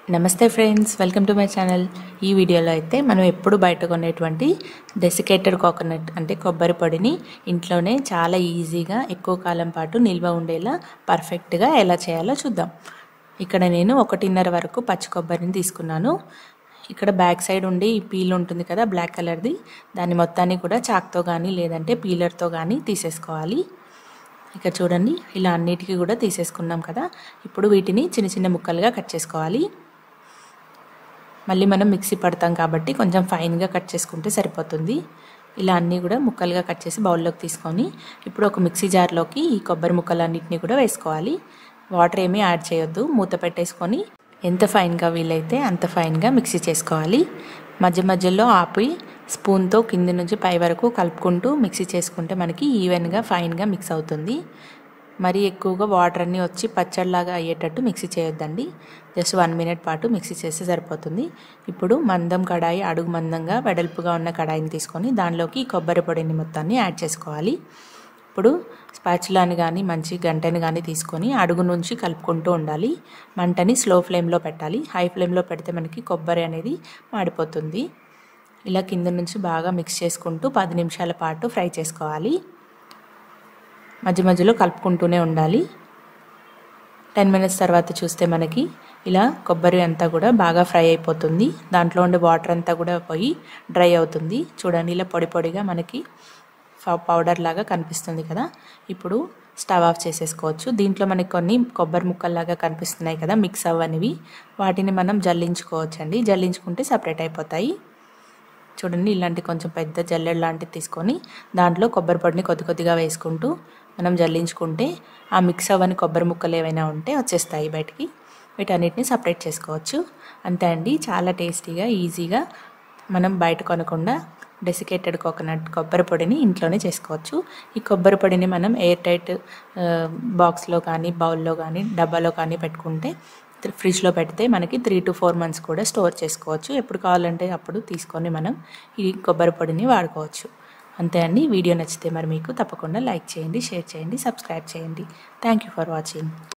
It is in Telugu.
నమస్తే friends welcome to my channel ఈ వీడియోలో అయితే మనం ఎప్పుడు బయట కొనేటువంటి డెసికేటెడ్ కోకోనట్ అంటే కొబ్బరి పొడిని ఇంట్లోనే చాలా ఈజీగా ఎక్కువ కాలం పాటు నిల్వ ఉండేలా పర్ఫెక్ట్గా ఎలా చేయాలో చూద్దాం ఇక్కడ నేను ఒకటిన్నర వరకు పచ్చి కొబ్బరిని తీసుకున్నాను ఇక్కడ బ్యాక్ సైడ్ ఉండి ఈ పీల్ ఉంటుంది కదా బ్లాక్ కలర్ది దాన్ని మొత్తాన్ని కూడా చాక్తో కానీ లేదంటే పీలర్తో కానీ తీసేసుకోవాలి ఇక చూడండి ఇలా అన్నిటికీ కూడా తీసేసుకున్నాం కదా ఇప్పుడు వీటిని చిన్న చిన్న ముక్కలుగా కట్ చేసుకోవాలి మళ్ళీ మనం మిక్సీ పడతాం కాబట్టి కొంచెం ఫైన్గా కట్ చేసుకుంటే సరిపోతుంది ఇలా అన్నీ కూడా ముక్కలుగా కట్ చేసి బౌల్లోకి తీసుకొని ఇప్పుడు ఒక మిక్సీ జార్లోకి ఈ కొబ్బరి ముక్కలన్నింటినీ కూడా వేసుకోవాలి వాటర్ ఏమీ యాడ్ చేయొద్దు మూత పెట్టేసుకొని ఎంత ఫైన్గా వీలైతే అంత ఫైన్గా మిక్సీ చేసుకోవాలి మధ్య మధ్యలో ఆపి స్పూన్తో కింది నుంచి పై వరకు కలుపుకుంటూ మిక్సీ చేసుకుంటే మనకి ఈవెన్గా ఫైన్గా మిక్స్ అవుతుంది మరీ ఎక్కువగా వాటర్ అన్నీ వచ్చి పచ్చడిలాగా అయ్యేటట్టు మిక్సీ చేయొద్దండి జస్ట్ వన్ మినిట్ పాటు మిక్సీ చేస్తే సరిపోతుంది ఇప్పుడు మందం కడాయి అడుగు మందంగా వెడల్పుగా ఉన్న కడాయిని తీసుకొని దానిలోకి కొబ్బరి పొడిని మొత్తాన్ని యాడ్ చేసుకోవాలి ఇప్పుడు స్పాచులాని కానీ మంచి గంటని కానీ తీసుకొని అడుగు నుంచి కలుపుకుంటూ ఉండాలి మంటని స్లో ఫ్లేమ్లో పెట్టాలి హై ఫ్లేమ్లో పెడితే మనకి కొబ్బరి అనేది మాడిపోతుంది ఇలా కింద నుంచి బాగా మిక్స్ చేసుకుంటూ పది నిమిషాల పాటు ఫ్రై చేసుకోవాలి మధ్య మధ్యలో కలుపుకుంటూనే ఉండాలి టెన్ మినిట్స్ తర్వాత చూస్తే మనకి ఇలా కొబ్బరి అంతా కూడా బాగా ఫ్రై అయిపోతుంది దాంట్లో ఉండే వాటర్ అంతా కూడా పోయి డ్రై అవుతుంది చూడండి ఇలా పొడి పొడిగా మనకి పౌడర్ లాగా కనిపిస్తుంది కదా ఇప్పుడు స్టవ్ ఆఫ్ చేసేసుకోవచ్చు దీంట్లో మనకి కొన్ని కొబ్బరి ముక్కల్లాగా కనిపిస్తున్నాయి కదా మిక్స్ అవ్వనివి వాటిని మనం జల్లించుకోవచ్చు అండి జల్లించుకుంటే సపరేట్ అయిపోతాయి చూడండి ఇలాంటి కొంచెం పెద్ద జల్లెడ లాంటిది తీసుకొని దాంట్లో కొబ్బరి పొడిని కొద్ది కొద్దిగా వేసుకుంటూ మనం జల్లించుకుంటే ఆ మిక్స్ అవ్వని కొబ్బరి ముక్కలు ఏవైనా ఉంటే వచ్చేస్తాయి బయటికి వీటన్నిటిని సపరేట్ చేసుకోవచ్చు అంతే అండి చాలా టేస్టీగా ఈజీగా మనం బయట కొనకుండా డెసికేటెడ్ కోకోనట్ కొబ్బరి పొడిని ఇంట్లోనే చేసుకోవచ్చు ఈ కొబ్బరి పొడిని మనం ఎయిర్ టైట్ బాక్స్లో కానీ బౌల్లో కానీ డబ్బాలో కానీ పెట్టుకుంటే ఫ్రిడ్జ్లో పెడితే మనకి త్రీ టు ఫోర్ మంత్స్ కూడా స్టోర్ చేసుకోవచ్చు ఎప్పుడు కావాలంటే అప్పుడు తీసుకొని మనం ఈ కొబ్బరి పొడిని వాడుకోవచ్చు అంతే అండి వీడియో నచ్చితే మరి మీకు తప్పకుండా లైక్ చేయండి షేర్ చేయండి సబ్స్క్రైబ్ చేయండి థ్యాంక్ యూ ఫర్ వాచింగ్